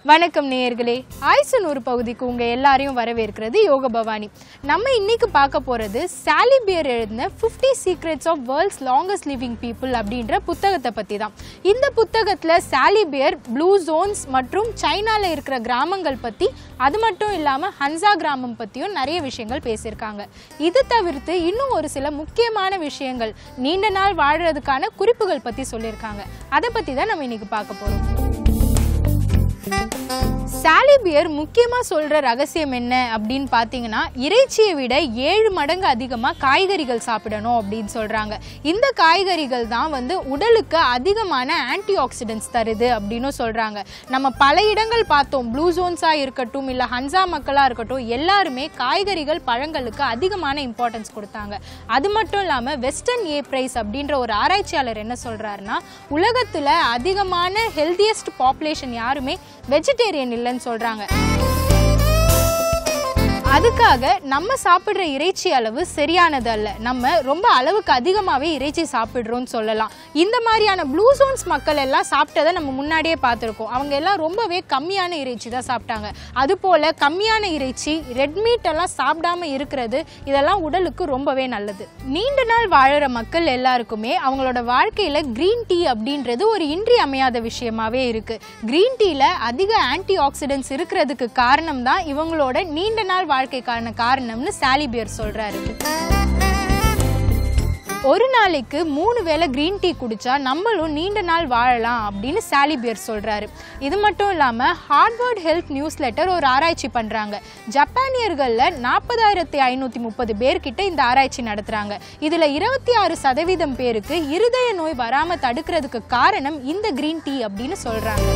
வணக்கம் நேயர்களே ஆயுசனூர் பகுதிக்கு உங்க எல்லாரையும் வரவேற்கிறது யோக பவானி நம்ம இன்னைக்கு பார்க்க போறது சாலி பியர் எழுதின 50 secrets of world's longest living people அப்படின்ற புத்தகத்தை பத்தி தான் இந்த புத்தகத்துல சாலி பியர் ப்ளூ ஜோன்ஸ் மற்றும் சைனால இருக்கிற கிராமங்கள் பத்தி அது மட்டும் இல்லாம ஹன்சா கிராமம் பத்தியும் நிறைய விஷயங்கள் பேசியிருக்காங்க இது தவிர்த்து இன்னும் ஒரு சில முக்கியமான விஷயங்கள் நீண்ட நாள் வாழறதுக்கான குறிப்புகள் பத்தி சொல்லியிருக்காங்க அதை பத்தி தான் நம்ம இன்னைக்கு பார்க்க போறோம் சாலி பியர் முக்கியமா சொல்ற ரகசியம் என்ன அப்படின்னு பார்த்தீங்கன்னா இறைச்சியை விட ஏழு மடங்கு அதிகமா காய்கறிகள் சாப்பிடணும் அப்படின்னு சொல்றாங்க இந்த காய்கறிகள் தான் வந்து உடலுக்கு அதிகமான ஆன்டி ஆக்சிடென்ட்ஸ் தருது அப்படின்னு சொல்றாங்க நம்ம பல இடங்கள் பார்த்தோம் ப்ளூ ஜோன்ஸா இருக்கட்டும் இல்ல ஹன்சா மக்களா இருக்கட்டும் எல்லாருமே காய்கறிகள் பழங்களுக்கு அதிகமான இம்பார்ட்டன்ஸ் கொடுத்தாங்க அது மட்டும் இல்லாம வெஸ்டர்ன் ஏ பிரைஸ் அப்படின்ற ஒரு ஆராய்ச்சியாளர் என்ன சொல்றாருன்னா உலகத்துல அதிகமான ஹெல்தியஸ்ட் பாப்புலேஷன் யாருமே வெஜிடேரியன் இல்லைன்னு சொல்றாங்க அதுக்காக நம்ம சாப்பிட்ற இறைச்சி அளவு சரியானது அல்ல நம்ம ரொம்ப அளவுக்கு அதிகமாகவே இறைச்சி சாப்பிட்றோம்னு சொல்லலாம் இந்த மாதிரியான ப்ளூ ஜோன்ஸ் மக்கள் எல்லாம் சாப்பிட்டதை நம்ம முன்னாடியே பார்த்துருக்கோம் அவங்க எல்லாம் ரொம்பவே கம்மியான இறைச்சி தான் சாப்பிட்டாங்க அதுபோல் கம்மியான இறைச்சி ரெட் மீட் எல்லாம் சாப்பிடாம இருக்கிறது இதெல்லாம் உடலுக்கு ரொம்பவே நல்லது நீண்ட நாள் வாழுற மக்கள் எல்லாருக்குமே அவங்களோட வாழ்க்கையில கிரீன் டீ அப்படின்றது ஒரு இன்றியமையாத விஷயமாவே இருக்கு கிரீன் டீல அதிக ஆன்டி ஆக்சிடென்ட்ஸ் இருக்கிறதுக்கு காரணம் தான் இவங்களோட நீண்ட நாள் வாழ்க்கைக்கான காரணம்னு சாலிபியர் சொல்றாரு ஒரு நாளைக்கு மூணு வேளை கிரீன் டீ குடிச்சா நம்மளும் நீண்ட நாள் வாழலாம் அப்படின்னு சாலிபியர் சொல்றாரு இது மட்டும் இல்லாம ஹார்வர்ட் ஹெல்த் நியூஸ் லெட்டர் ஒரு ஆராய்ச்சி பண்றாங்க ஜப்பானியர்கள்ல நாற்பதாயிரத்தி ஐநூத்தி முப்பது பேர்கிட்ட இந்த ஆராய்ச்சி நடத்துறாங்க இதுல இருபத்தி ஆறு சதவீதம் பேருக்கு இருதய நோய் வராம தடுக்கிறதுக்கு காரணம் இந்த கிரீன் டீ அப்படின்னு சொல்றாங்க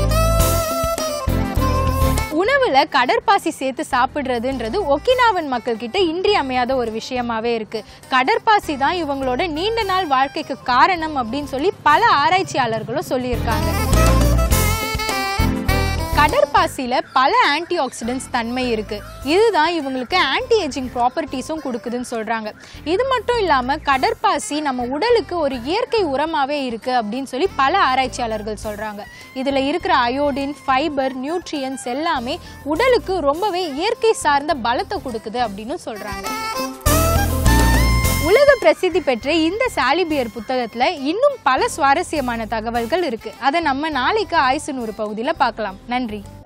உணவுல கடற்பாசி சேர்த்து சாப்பிடுறதுன்றது ஒக்கினாவன் மக்கள் கிட்ட இன்றியமையாத ஒரு விஷயமாவே இருக்கு கடற்பாசி தான் இவங்களோட நீண்ட நாள் வாழ்க்கைக்கு காரணம் அப்படின்னு சொல்லி பல ஆராய்ச்சியாளர்களும் சொல்லியிருக்காங்க கடற்பாசியில பல ஆன்டி ஆக்சிடென்ட்ஸ் தன்மை இருக்கு இதுதான் இவங்களுக்கு ஆன்டி ஏஜிங் ப்ராப்பர்ட்டிஸும் கொடுக்குதுன்னு சொல்றாங்க இது மட்டும் இல்லாம கடற்பாசி நம்ம உடலுக்கு ஒரு இயற்கை உரமாவே இருக்கு அப்படின்னு சொல்லி பல ஆராய்ச்சியாளர்கள் சொல்றாங்க இதுல இருக்கிற அயோடின் ஃபைபர் நியூட்ரியன்ஸ் எல்லாமே உடலுக்கு ரொம்பவே இயற்கை சார்ந்த பலத்தை கொடுக்குது அப்படின்னு சொல்றாங்க உலக பிரசித்தி பெற்ற இந்த சாலிபியர் புத்தகத்துல இன்னும் பல சுவாரஸ்யமான தகவல்கள் இருக்கு அதை நம்ம நாளைக்கு ஆயுசு நூறு பகுதியில் பார்க்கலாம் நன்றி